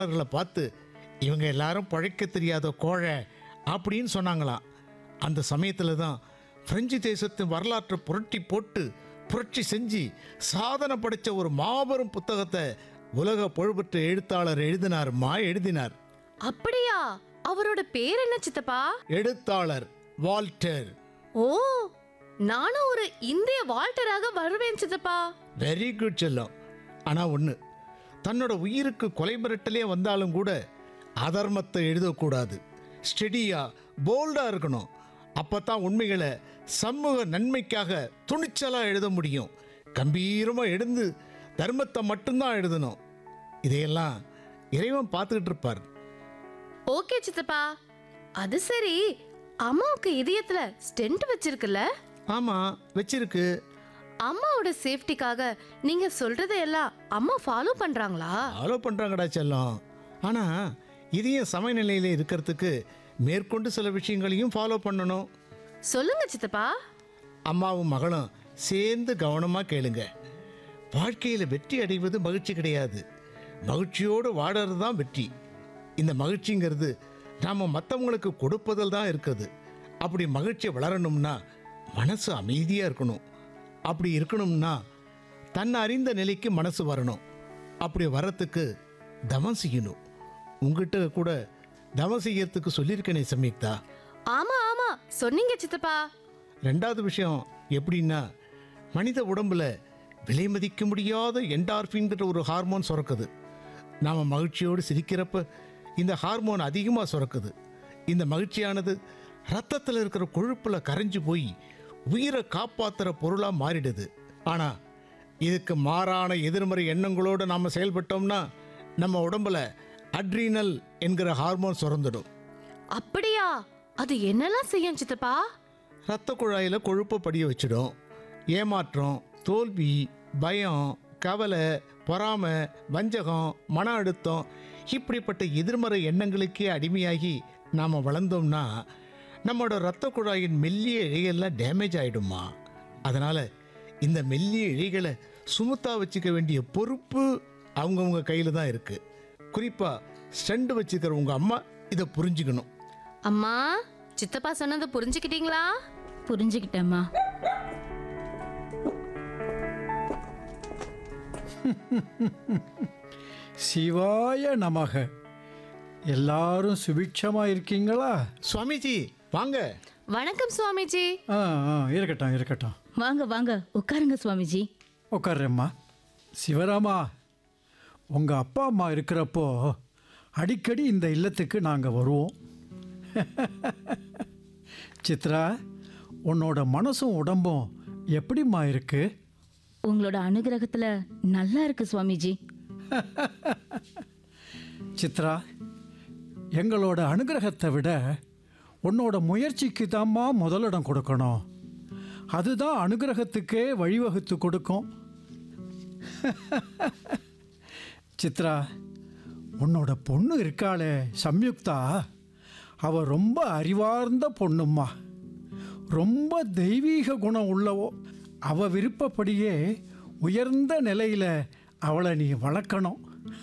அவர்களை பார்த்து இவங்க எல்லாரும் பழைக்க தெரியாத கோழை அப்படின்னு சொன்னாங்களாம் அந்த சமயத்தில் தான் பிரெஞ்சு தேசத்தின் வரலாற்றை புரட்டி போட்டு புரட்சி செஞ்சு சாதனை படைச்ச ஒரு மாபெரும் புத்தகத்தை உலக புகழ்பெற்ற எழுத்தாளர் எழுதினாருமா எழுதினார் அப்படியா அவரோட பேர் என்ன சித்தப்பா எழுத்தாளர் வால்டர் ஓ நானும் ஒரு இந்திய வால்டராக வருவேன் சித்தப்பா வெரி குட் செல்லம் ஆனால் ஒன்று தன்னோட உயிருக்கு கொலை மிரட்டலே வந்தாலும் கூட அதர்மத்தை எழுதக்கூடாது ஸ்டெடியா போல்டாக இருக்கணும் அப்போ தான் உண்மைகளை சமூக நன்மைக்காக துணிச்சலாக எழுத முடியும் கம்பீரமாக எழுந்து தர்மத்தை மட்டும்தான் எழுதணும் இதையெல்லாம் இறைவன் பார்த்துக்கிட்டு இருப்பார் ஓகே சித்தப்பா அது சரி அம்மாவுக்கு இதயத்துல ஸ்டென்ட் வச்சிருக்குல்ல ஆமாம் வச்சிருக்கு அம்மாவோட சேஃப்டிக்காக நீங்க சொல்றதையெல்லாம் அம்மா ஃபாலோ பண்றாங்களா ஃபாலோ பண்ணுறாங்கடா செல்லம் ஆனால் இதையும் சமநிலையில் இருக்கிறதுக்கு மேற்கொண்டு சில விஷயங்களையும் ஃபாலோ பண்ணணும் சொல்லுங்க சித்தப்பா அம்மாவும் மகளும் சேர்ந்து கவனமாக கேளுங்க வாழ்க்கையில் வெற்றி அடைவது மகிழ்ச்சி கிடையாது மகிழ்ச்சியோடு வாடுறது தான் வெற்றி இந்த மகிழ்ச்சிங்கிறது நாம் மற்றவங்களுக்கு கொடுப்பதில் தான் இருக்குது அப்படி மகிழ்ச்சி வளரணும்னா மனசு அமைதியாக இருக்கணும் அப்படி இருக்கணும்னா தன்னை அறிந்த நிலைக்கு மனசு வரணும் அப்படி வரத்துக்கு தவம் செய்யணும் உங்ககிட்ட கூட தவம் செய்யறதுக்கு சொல்லியிருக்கேனே சம்யுக்தா ஆமா ஆமா சொன்னீங்க சித்தப்பா ரெண்டாவது விஷயம் எப்படின்னா மனித உடம்புல விலை மதிக்க முடியாத என்டார்பின்கிற ஒரு ஹார்மோன் சுரக்குது நாம் மகிழ்ச்சியோடு சிரிக்கிறப்ப இந்த ஹார்மோன் அதிகமாக சுரக்குது இந்த மகிழ்ச்சியானது ரத்தத்தில் இருக்கிற கொழுப்பில் கரைஞ்சு போய் உயிரை காப்பாற்றுற பொருளாக மாறிடுது ஆனால் இதுக்கு மாறான எதிர்மறை எண்ணங்களோடு நாம் செயல்பட்டோம்னா நம்ம உடம்புல அட்ரீனல் என்கிற ஹார்மோன் சுரந்துடும் அப்படியா அது என்னெல்லாம் செய்யும் சித்தப்பா ரத்த குழாயில் கொழுப்பை படிய வச்சிடும் ஏமாற்றம் தோல்வி பயம் கவலை பொறாமை வஞ்சகம் மன அழுத்தம் இப்படிப்பட்ட எதிர்மறை எண்ணங்களுக்கே அடிமையாகி நாம் வளர்ந்தோம்னா நம்மளோட ரத்த குழாயின் மெல்லிய இழைகள்லாம் டேமேஜ் ஆகிடுமா அதனால் இந்த மெல்லிய இழைகளை சுமுத்தா வச்சுக்க வேண்டிய பொறுப்பு அவங்கவுங்க கையில் தான் இருக்குது குறிப்பாக ஸ்டண்ட் வச்சுக்கிற உங்கள் அம்மா இதை புரிஞ்சுக்கணும் அம்மா சித்தப்பா சொன்னதை புரிஞ்சுக்கிட்டீங்களா புரிஞ்சுக்கிட்டேம்மா சிவாய நமக எல்லாரும் சுபிட்சமா இருக்கீங்களா சுவாமிஜி வாங்க வணக்கம் சுவாமிஜி ஆ ஆ இருக்கட்டும் இருக்கட்டும் வாங்க வாங்க உட்காருங்க சுவாமிஜி உட்கார்றேம்மா சிவராமா உங்கள் அப்பா அம்மா இருக்கிறப்போ அடிக்கடி இந்த இல்லத்துக்கு நாங்கள் வருவோம் சித்ரா உன்னோட மனசும் உடம்பும் எப்படிம்மா இருக்கு உங்களோட அனுகிரகத்துல நல்லா இருக்கு சுவாமிஜி சித்ரா எங்களோட அனுகிரகத்தை விட உன்னோட முயற்சிக்கு தாம்மா முதலிடம் கொடுக்கணும் அதுதான் அனுகிரகத்துக்கே வழிவகுத்து கொடுக்கும் சித்ரா உன்னோட பொண்ணு இருக்காளே சம்யுக்தா அவ ரொம்ப அறிவார்ந்த பொண்ணும்மா ரொம்ப தெய்வீக குணம் உள்ளவோ அவ விருப்பப்படியே உயர்ந்த நிலையில அவளை நீ வளர்க்கணும்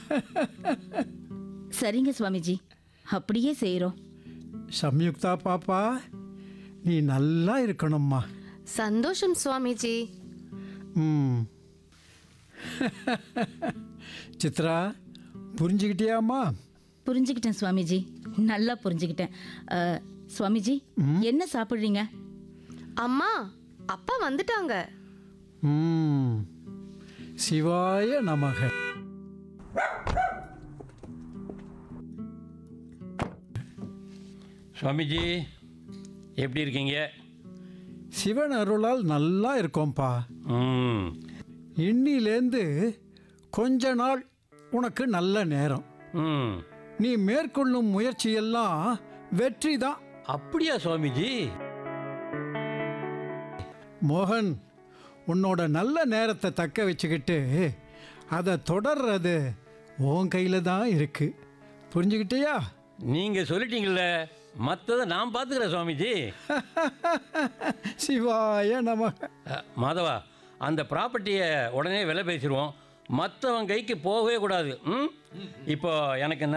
சரிங்க சுவாமிஜி அப்படியே செய்கிறோம் சம்யுக்தா பாப்பா நீ நல்லா இருக்கணும்மா சந்தோஷம் சுவாமிஜி ம் சித்ரா புரிஞ்சுக்கிட்டியாம்மா புரிஞ்சுக்கிட்டேன் சுவாமிஜி நல்லா புரிஞ்சுக்கிட்டேன் அஹ், சுவாமிஜி என்ன சாப்பிட்றீங்க அம்மா அப்பா வந்துட்டாங்க ம் சிவாய நமக சுவாமிஜி எப்படி இருக்கீங்க சிவன் அருளால் நல்லா இருக்கோம்ப்பா ம் இன்னிலேந்து கொஞ்ச நாள் உனக்கு நல்ல நேரம் ம் நீ மேற்கொள்ளும் முயற்சியெல்லாம் வெற்றி தான் அப்படியா சுவாமிஜி மோகன் உன்னோட நல்ல நேரத்தை தக்க வச்சுக்கிட்டு அதை தொடர்றது உன் கையில் தான் இருக்கு புரிஞ்சுக்கிட்டியா நீங்கள் சொல்லிட்டீங்கல்ல மற்றதை நான் பார்த்துக்கிறேன் சுவாமிஜி சிவாய நம அ, மாதவா அந்த ப்ராப்பர்ட்டியை உடனே விலை பேசிடுவோம் மற்றவன் கைக்கு போகவே கூடாது ம் இப்போ எனக்கு